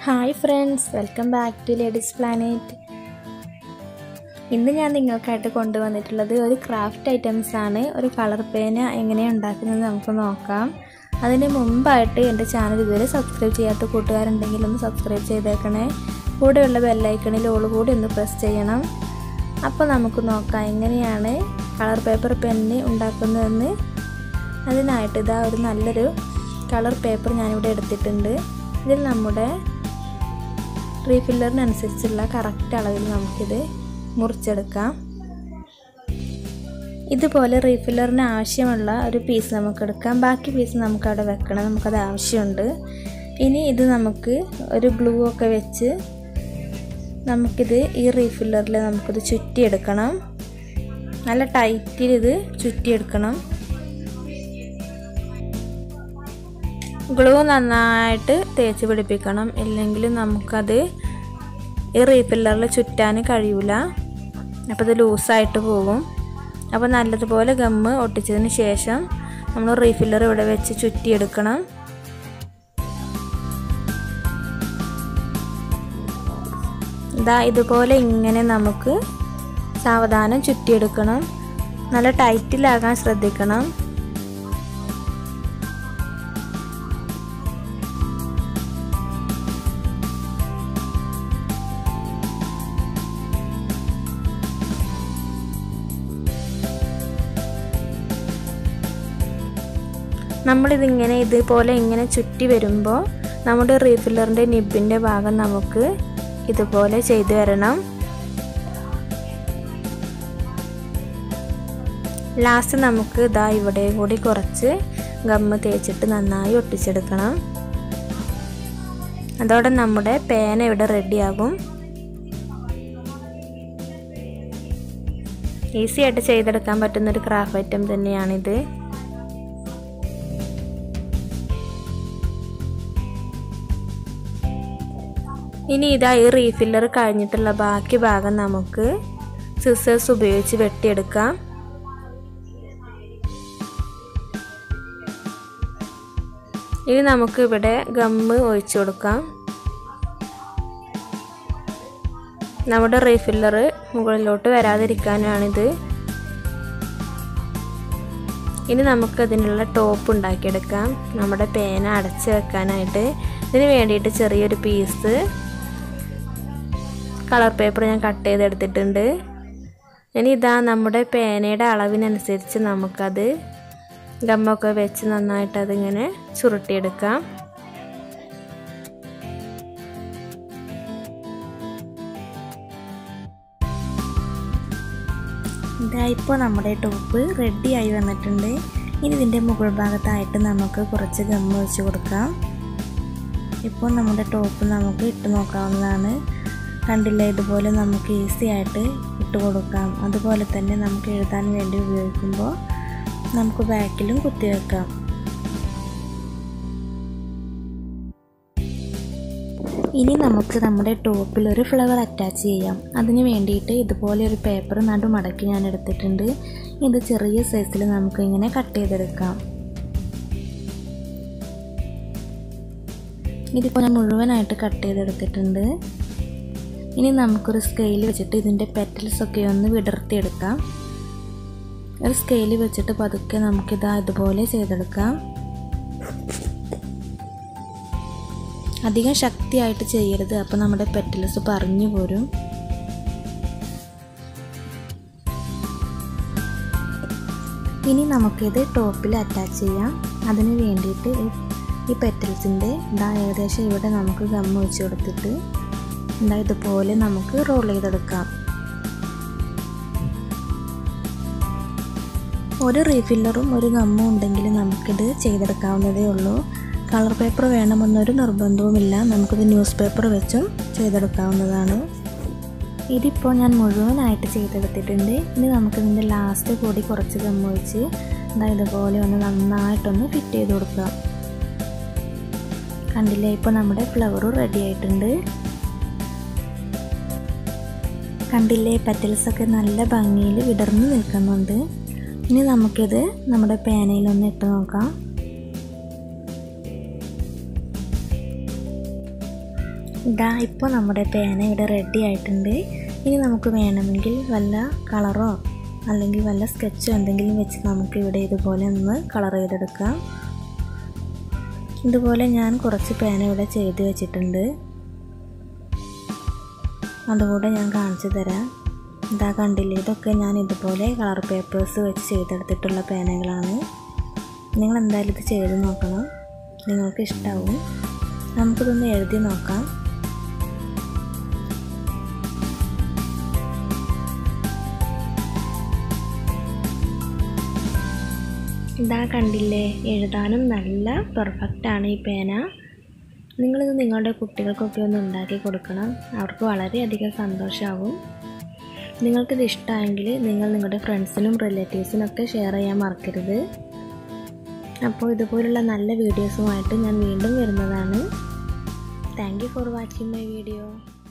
hi friends welcome back to ladies planet ഇന്ന് ഞാൻ നിങ്ങൾക്കായിട്ട് കൊണ്ടുവന്നിട്ടുള്ളത് ഒരു ക്രാഫ്റ്റ് ഐറ്റംസ് ആണ് ഒരു കളർ പേന എങ്ങനെയാണ് ഉണ്ടാക്കുന്നത് നമുക്ക് നോക്കാം അതിന് മുമ്പായിട്ട് എൻ്റെ ചാനൽ ഇതുവരെ സബ്സ്ക്രൈബ് ചെയ്യാത്ത കൂട്ടുകാരുണ്ടെങ്കിൽ ഒന്ന് സബ്സ്ക്രൈബ് ചെയ്തേക്കണേ കൂടെയുള്ള ബെല്ലൈക്കണിൽ ഓൾ കൂടി ഒന്ന് പ്രസ് ചെയ്യണം അപ്പോൾ നമുക്ക് നോക്കാം എങ്ങനെയാണ് കളർ പേപ്പർ പെന്ന് ഉണ്ടാക്കുന്നതെന്ന് അതിനായിട്ട് ഇതാ ഒരു നല്ലൊരു കളർ പേപ്പർ ഞാനിവിടെ എടുത്തിട്ടുണ്ട് ഇതിൽ നമ്മുടെ റീഫില്ലറിനനുസരിച്ചുള്ള കറക്റ്റ് അളവിൽ നമുക്കിത് മുറിച്ചെടുക്കാം ഇതുപോലെ റീഫില്ലറിന് ആവശ്യമുള്ള ഒരു പീസ് നമുക്ക് എടുക്കാം ബാക്കി പീസ് നമുക്ക് അവിടെ വെക്കണം നമുക്കത് ആവശ്യമുണ്ട് ഇനി ഇത് നമുക്ക് ഒരു ഗ്ലൂ ഒക്കെ വെച്ച് നമുക്കിത് ഈ റീഫില്ലറിൽ നമുക്കിത് ചുറ്റിയെടുക്കണം നല്ല ടൈറ്റിൽ ഇത് ചുറ്റിയെടുക്കണം ഗ്ലൂ നന്നായിട്ട് തേച്ച് പിടിപ്പിക്കണം ഇല്ലെങ്കിൽ നമുക്കത് ഈ റീഫില്ലറിൽ ചുറ്റാൻ കഴിയില്ല അപ്പോൾ ഇത് ലൂസായിട്ട് പോകും അപ്പോൾ നല്ലതുപോലെ ഗമ്മ് ഒട്ടിച്ചതിന് ശേഷം നമ്മൾ റീഫില്ലർ ഇവിടെ വെച്ച് ചുറ്റിയെടുക്കണം ഇതാ ഇതുപോലെ ഇങ്ങനെ നമുക്ക് സാവധാനം ചുറ്റിയെടുക്കണം നല്ല ടൈറ്റിലാകാൻ ശ്രദ്ധിക്കണം നമ്മളിതിങ്ങനെ ഇതുപോലെ ഇങ്ങനെ ചുറ്റി വരുമ്പോൾ നമ്മുടെ റീഫില്ലറിൻ്റെ നിബിൻ്റെ ഭാഗം നമുക്ക് ഇതുപോലെ ചെയ്തു വരണം ലാസ്റ്റ് നമുക്ക് ഇതാ ഇവിടെ കൂടി കുറച്ച് ഗമ്മ് തേച്ചിട്ട് നന്നായി ഒട്ടിച്ചെടുക്കണം അതോടെ നമ്മുടെ പേന ഇവിടെ റെഡിയാകും ഈസി ആയിട്ട് ചെയ്തെടുക്കാൻ പറ്റുന്ന ഒരു ക്രാഫ്റ്റ് ഐറ്റം തന്നെയാണിത് ഇനി ഇതാ ഈ റീഫില്ലർ കഴിഞ്ഞിട്ടുള്ള ബാക്കി ഭാഗം നമുക്ക് സിസേഴ്സ് ഉപയോഗിച്ച് വെട്ടിയെടുക്കാം ഇനി നമുക്ക് ഇവിടെ ഗമ്മ് ഒഴിച്ചു കൊടുക്കാം നമ്മുടെ റീഫില്ലർ മുകളിലോട്ട് വരാതിരിക്കാനാണിത് ഇനി നമുക്ക് അതിനുള്ള ടോപ്പ് ഉണ്ടാക്കിയെടുക്കാം നമ്മുടെ പേന അടച്ചു വെക്കാനായിട്ട് ഇതിന് വേണ്ടിയിട്ട് ചെറിയൊരു പീസ് കളർ പേപ്പർ ഞാൻ കട്ട് ചെയ്തെടുത്തിട്ടുണ്ട് ഇനി ഇതാ നമ്മുടെ പേനയുടെ അളവിനനുസരിച്ച് നമുക്കത് ഗമ്മൊക്കെ വെച്ച് നന്നായിട്ട് അതിങ്ങനെ ചുരുട്ടിയെടുക്കാം ഇതാ ഇപ്പോൾ നമ്മുടെ ടോപ്പ് റെഡിയായി വന്നിട്ടുണ്ട് ഇനി ഇതിൻ്റെ മുകൾ ഭാഗത്തായിട്ട് നമുക്ക് കുറച്ച് ഗമ്മ് വെച്ച് കൊടുക്കാം ഇപ്പോൾ നമ്മുടെ ടോപ്പ് നമുക്ക് ഇട്ട് നോക്കാവുന്നതാണ് കണ്ടില്ല ഇതുപോലെ നമുക്ക് ഈസി ആയിട്ട് ഇട്ട് കൊടുക്കാം അതുപോലെ തന്നെ നമുക്ക് എഴുതാൻ വേണ്ടി ഉപയോഗിക്കുമ്പോൾ നമുക്ക് ബാക്കിലും കുത്തിവെക്കാം ഇനി നമുക്ക് നമ്മുടെ ടോപ്പിൽ ഒരു ഫ്ലവർ അറ്റാച്ച് ചെയ്യാം അതിന് വേണ്ടിയിട്ട് ഇതുപോലെ ഒരു പേപ്പർ നടുമടക്കി ഞാൻ എടുത്തിട്ടുണ്ട് ഇത് ചെറിയ സൈസിൽ നമുക്ക് ഇങ്ങനെ കട്ട് ചെയ്തെടുക്കാം ഇതിപ്പോൾ ഞാൻ മുഴുവനായിട്ട് കട്ട് ചെയ്തെടുത്തിട്ടുണ്ട് ഇനി നമുക്കൊരു സ്കെയിൽ വെച്ചിട്ട് ഇതിൻ്റെ പെറ്റൽസ് ഒക്കെ ഒന്ന് വിടർത്തിയെടുക്കാം ഒരു സ്കെയിൽ വെച്ചിട്ട് പതുക്കെ നമുക്കിതാ ഇതുപോലെ ചെയ്തെടുക്കാം അധികം ശക്തിയായിട്ട് ചെയ്യരുത് അപ്പോൾ നമ്മുടെ പെറ്റൽസ് പറഞ്ഞു പോരും ഇനി നമുക്കിത് ടോപ്പിൽ അറ്റാച്ച് ചെയ്യാം അതിന് വേണ്ടിയിട്ട് ഈ പെറ്റൽസിൻ്റെ ഇതാ ഏകദേശം ഇവിടെ നമുക്ക് ഗമ്മ വെച്ച് കൊടുത്തിട്ട് എന്താ ഇതുപോലെ നമുക്ക് റോൾ ചെയ്തെടുക്കാം ഒരു റീഫില്ലറും ഒരു ഗമ്മും ഉണ്ടെങ്കിൽ നമുക്കിത് ചെയ്തെടുക്കാവുന്നതേ ഉള്ളൂ കളർ പേപ്പർ വേണമെന്നൊരു നിർബന്ധവുമില്ല നമുക്കിത് ന്യൂസ് പേപ്പർ വെച്ചും ചെയ്തെടുക്കാവുന്നതാണ് ഇതിപ്പോൾ ഞാൻ മുഴുവനായിട്ട് ചെയ്തെടുത്തിട്ടുണ്ട് ഇനി നമുക്കിതിൻ്റെ ലാസ്റ്റ് കൂടി കുറച്ച് ഗമ്മ വെച്ച് എന്താ ഇതുപോലെ ഒന്ന് നന്നായിട്ടൊന്ന് ഫിറ്റ് ചെയ്ത് കൊടുക്കാം കണ്ടില്ലേ ഇപ്പോൾ നമ്മുടെ ഫ്ലവറും റെഡി ആയിട്ടുണ്ട് കണ്ടില്ലേ പെറ്റൽസൊക്കെ നല്ല ഭംഗിയിൽ വിടർന്ന് നിൽക്കുന്നുണ്ട് ഇനി നമുക്കിത് നമ്മുടെ പേനയിലൊന്ന് ഇട്ട് നോക്കാം ഇതാ ഇപ്പോൾ നമ്മുടെ പേന ഇവിടെ റെഡി ആയിട്ടുണ്ട് ഇനി നമുക്ക് വേണമെങ്കിൽ വല്ല കളറോ അല്ലെങ്കിൽ വല്ല സ്കെച്ചോ എന്തെങ്കിലും വെച്ച് നമുക്ക് ഇവിടെ ഇതുപോലെ ഒന്ന് കളർ ചെയ്തെടുക്കാം ഇതുപോലെ ഞാൻ കുറച്ച് പേന ഇവിടെ ചെയ്ത് വെച്ചിട്ടുണ്ട് അതുകൂടെ ഞാൻ കാണിച്ചു തരാം ഇതാ കണ്ടില്ലേ ഇതൊക്കെ ഞാൻ ഇതുപോലെ കളർ പേപ്പേഴ്സ് വെച്ച് ചെയ്തെടുത്തിട്ടുള്ള പേനകളാണ് നിങ്ങൾ എന്തായാലും ഇത് ചെയ്ത് നോക്കണം നിങ്ങൾക്ക് ഇഷ്ടമാവും നമുക്കിതൊന്ന് എഴുതി നോക്കാം ഇതാ കണ്ടില്ലേ എഴുതാനും നല്ല പെർഫെക്റ്റാണ് ഈ പേന നിങ്ങളിത് നിങ്ങളുടെ കുട്ടികൾക്കൊക്കെ ഒന്ന് ഉണ്ടാക്കി കൊടുക്കണം അവർക്ക് വളരെയധികം സന്തോഷമാവും നിങ്ങൾക്കിത് ഇഷ്ടമായെങ്കിൽ നിങ്ങൾ നിങ്ങളുടെ ഫ്രണ്ട്സിനും റിലേറ്റീവ്സിനൊക്കെ ഷെയർ ചെയ്യാൻ മറക്കരുത് അപ്പോൾ ഇതുപോലുള്ള നല്ല വീഡിയോസുമായിട്ട് ഞാൻ വീണ്ടും വരുന്നതാണ് thank you for watching my video